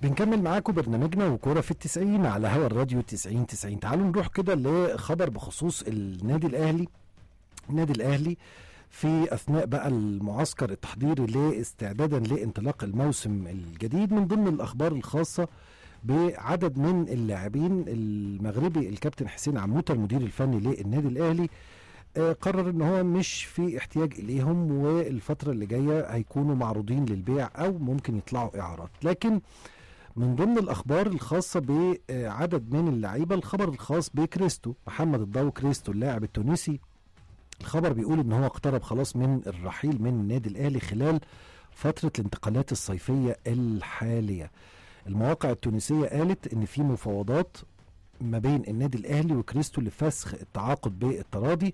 بنكمل معاكم برنامجنا وكوره في التسعين على هوا الراديو 90 90 تعالوا نروح كده لخبر بخصوص النادي الاهلي النادي الاهلي في اثناء بقى المعسكر التحضيري لاستعدادا لانطلاق الموسم الجديد من ضمن الاخبار الخاصه بعدد من اللاعبين المغربي الكابتن حسين عموته المدير الفني للنادي الاهلي آه، قرر ان هو مش في احتياج اليهم والفتره اللي جايه هيكونوا معروضين للبيع او ممكن يطلعوا اعارات لكن من ضمن الاخبار الخاصه بعدد من اللعيبه الخبر الخاص بكريستو محمد الضو كريستو اللاعب التونسي الخبر بيقول ان هو اقترب خلاص من الرحيل من النادي الاهلي خلال فتره الانتقالات الصيفيه الحاليه المواقع التونسيه قالت ان في مفاوضات ما بين النادي الاهلي وكريستو لفسخ التعاقد بالتراضي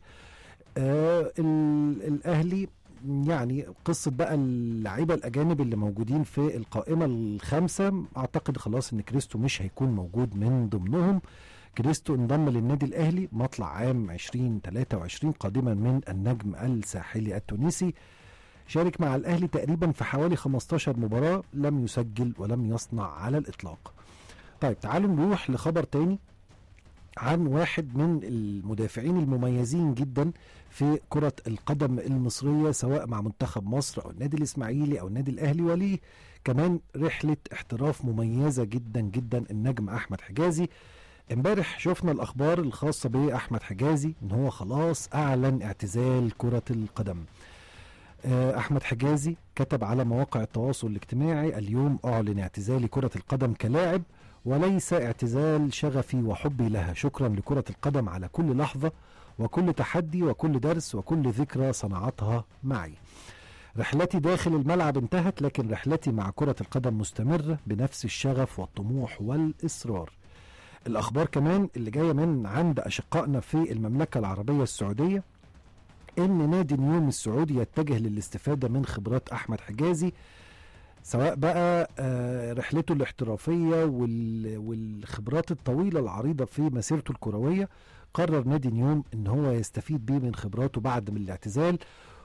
آه ال- الاهلي يعني قصة بقى اللعيبة الأجانب اللي موجودين في القائمة الخامسة أعتقد خلاص إن كريستو مش هيكون موجود من ضمنهم كريستو انضم للنادي الأهلي مطلع عام 2023 قادما من النجم الساحلي التونسي شارك مع الأهلي تقريبا في حوالي 15 مباراة لم يسجل ولم يصنع على الإطلاق طيب تعالوا نروح لخبر تاني عن واحد من المدافعين المميزين جدا في كرة القدم المصرية سواء مع منتخب مصر أو النادي الإسماعيلي أو النادي الأهلي وليه كمان رحلة احتراف مميزة جدا جدا النجم أحمد حجازي امبارح شفنا الأخبار الخاصة بأحمد حجازي إن هو خلاص أعلن اعتزال كرة القدم آه، أحمد حجازي كتب على مواقع التواصل الاجتماعي اليوم أعلن اعتزالي كرة القدم كلاعب وليس اعتزال شغفي وحبي لها شكرا لكرة القدم على كل لحظة وكل تحدي وكل درس وكل ذكرى صنعتها معي رحلتي داخل الملعب انتهت لكن رحلتي مع كرة القدم مستمرة بنفس الشغف والطموح والإصرار الأخبار كمان اللي جاية من عند أشقائنا في المملكة العربية السعودية إن نادي نيوم السعودي يتجه للاستفادة من خبرات أحمد حجازي سواء بقى آه، رحلته الاحترافية وال- والخبرات الطويلة العريضة في مسيرته الكروية قرر نادي نيوم ان هو يستفيد بيه من خبراته بعد من الاعتزال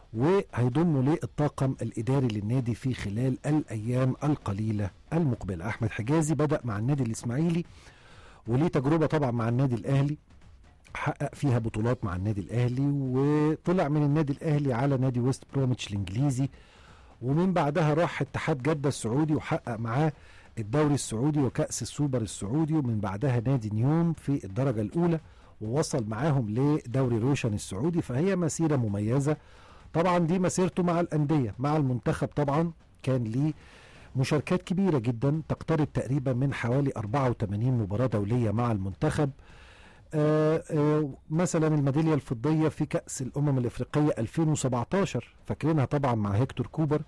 وهيضمه للطاقم الاداري للنادي في خلال الايام القليله المقبله احمد حجازي بدا مع النادي الاسماعيلي وليه تجربه طبعا مع النادي الاهلي حقق فيها بطولات مع النادي الاهلي وطلع من النادي الاهلي على نادي ويست بروميتش الانجليزي ومن بعدها راح اتحاد جده السعودي وحقق معاه الدوري السعودي وكأس السوبر السعودي ومن بعدها نادي نيوم في الدرجة الأولى ووصل معاهم لدوري روشن السعودي فهي مسيرة مميزة طبعا دي مسيرته مع الأندية مع المنتخب طبعا كان ليه مشاركات كبيرة جدا تقترب تقريبا من حوالي 84 مباراة دولية مع المنتخب آه آه مثلا الميدالية الفضية في كأس الأمم الإفريقية 2017 فاكرينها طبعا مع هيكتور كوبر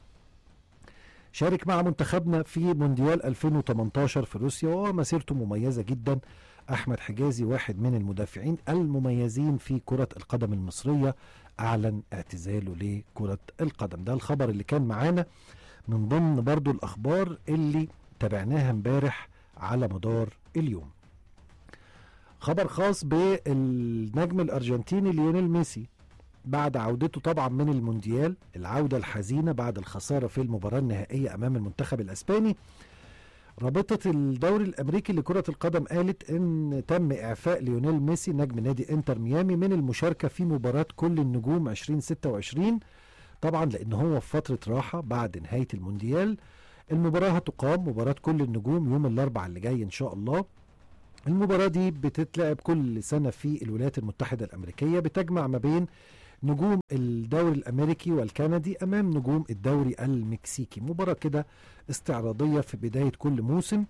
شارك مع منتخبنا في مونديال 2018 في روسيا ومسيرته مميزة جدا أحمد حجازي واحد من المدافعين المميزين في كرة القدم المصرية أعلن اعتزاله لكرة القدم ده الخبر اللي كان معانا من ضمن برضو الأخبار اللي تابعناها امبارح على مدار اليوم خبر خاص بالنجم الأرجنتيني ليونيل ميسي بعد عودته طبعا من المونديال العودة الحزينة بعد الخسارة في المباراة النهائية أمام المنتخب الأسباني رابطة الدوري الأمريكي لكرة القدم قالت إن تم إعفاء ليونيل ميسي نجم نادي إنتر ميامي من المشاركة في مباراة كل النجوم 2026 طبعا لأن هو في فترة راحة بعد نهاية المونديال المباراة هتقام مباراة كل النجوم يوم الأربعاء اللي جاي إن شاء الله المباراة دي بتتلعب كل سنة في الولايات المتحدة الأمريكية بتجمع ما بين نجوم الدوري الامريكي والكندي امام نجوم الدوري المكسيكي مباراه كده استعراضيه في بدايه كل موسم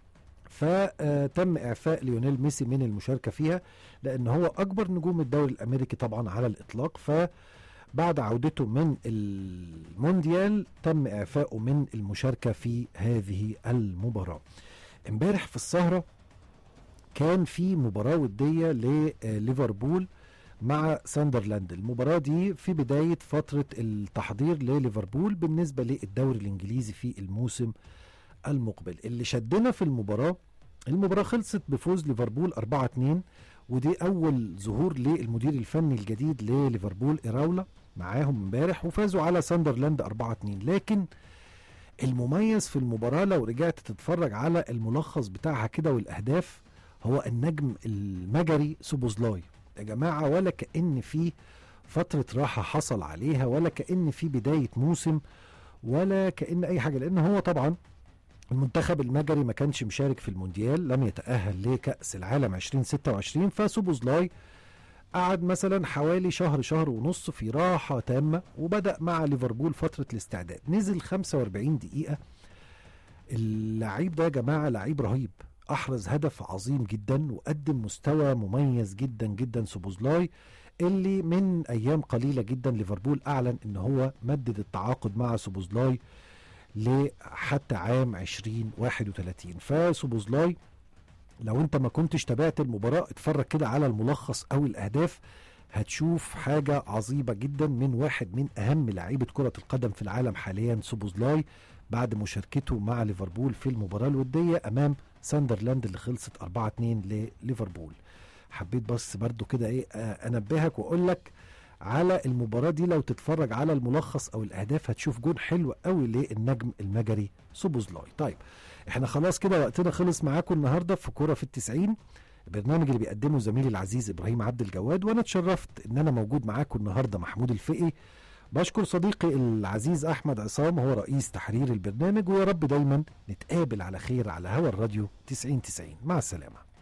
فتم اعفاء ليونيل ميسي من المشاركه فيها لان هو اكبر نجوم الدوري الامريكي طبعا على الاطلاق فبعد عودته من المونديال تم اعفائه من المشاركه في هذه المباراه امبارح في السهره كان في مباراه وديه لليفربول مع ساندرلاند المباراة دي في بداية فترة التحضير لليفربول بالنسبة للدوري الإنجليزي في الموسم المقبل اللي شدنا في المباراة المباراة خلصت بفوز ليفربول 4-2 ودي أول ظهور للمدير الفني الجديد لليفربول إراولا معاهم امبارح وفازوا على ساندرلاند 4-2 لكن المميز في المباراة لو رجعت تتفرج على الملخص بتاعها كده والأهداف هو النجم المجري سوبوزلاي يا جماعة ولا كأن في فترة راحة حصل عليها ولا كأن في بداية موسم ولا كأن أي حاجة لأن هو طبعا المنتخب المجري ما كانش مشارك في المونديال لم يتأهل لكأس العالم 2026 فسوبوزلاي قعد مثلا حوالي شهر شهر ونص في راحة تامة وبدأ مع ليفربول فترة الاستعداد نزل 45 دقيقة اللعيب ده يا جماعة لعيب رهيب أحرز هدف عظيم جدا وقدم مستوى مميز جدا جدا سوبوزلاي اللي من أيام قليلة جدا ليفربول أعلن إن هو مدد التعاقد مع سوبوزلاي لحتى عام 2031 فسوبوزلاي لو انت ما كنتش تابعت المباراة اتفرج كده على الملخص او الاهداف هتشوف حاجة عظيمة جدا من واحد من اهم لعيبة كرة القدم في العالم حاليا سوبوزلاي بعد مشاركته مع ليفربول في المباراة الودية امام ساندرلاند اللي خلصت 4-2 لليفربول حبيت بس برضو كده ايه آه، انبهك واقول لك على المباراة دي لو تتفرج على الملخص او الاهداف هتشوف جون حلو قوي للنجم المجري سوبوزلاي طيب احنا خلاص كده وقتنا خلص معاكم النهارده في كوره في التسعين البرنامج اللي بيقدمه زميلي العزيز ابراهيم عبد الجواد وانا اتشرفت ان انا موجود معاكم النهارده محمود الفقي بشكر صديقي العزيز احمد عصام هو رئيس تحرير البرنامج ويا رب دايما نتقابل على خير على هوا الراديو 90 90 مع السلامه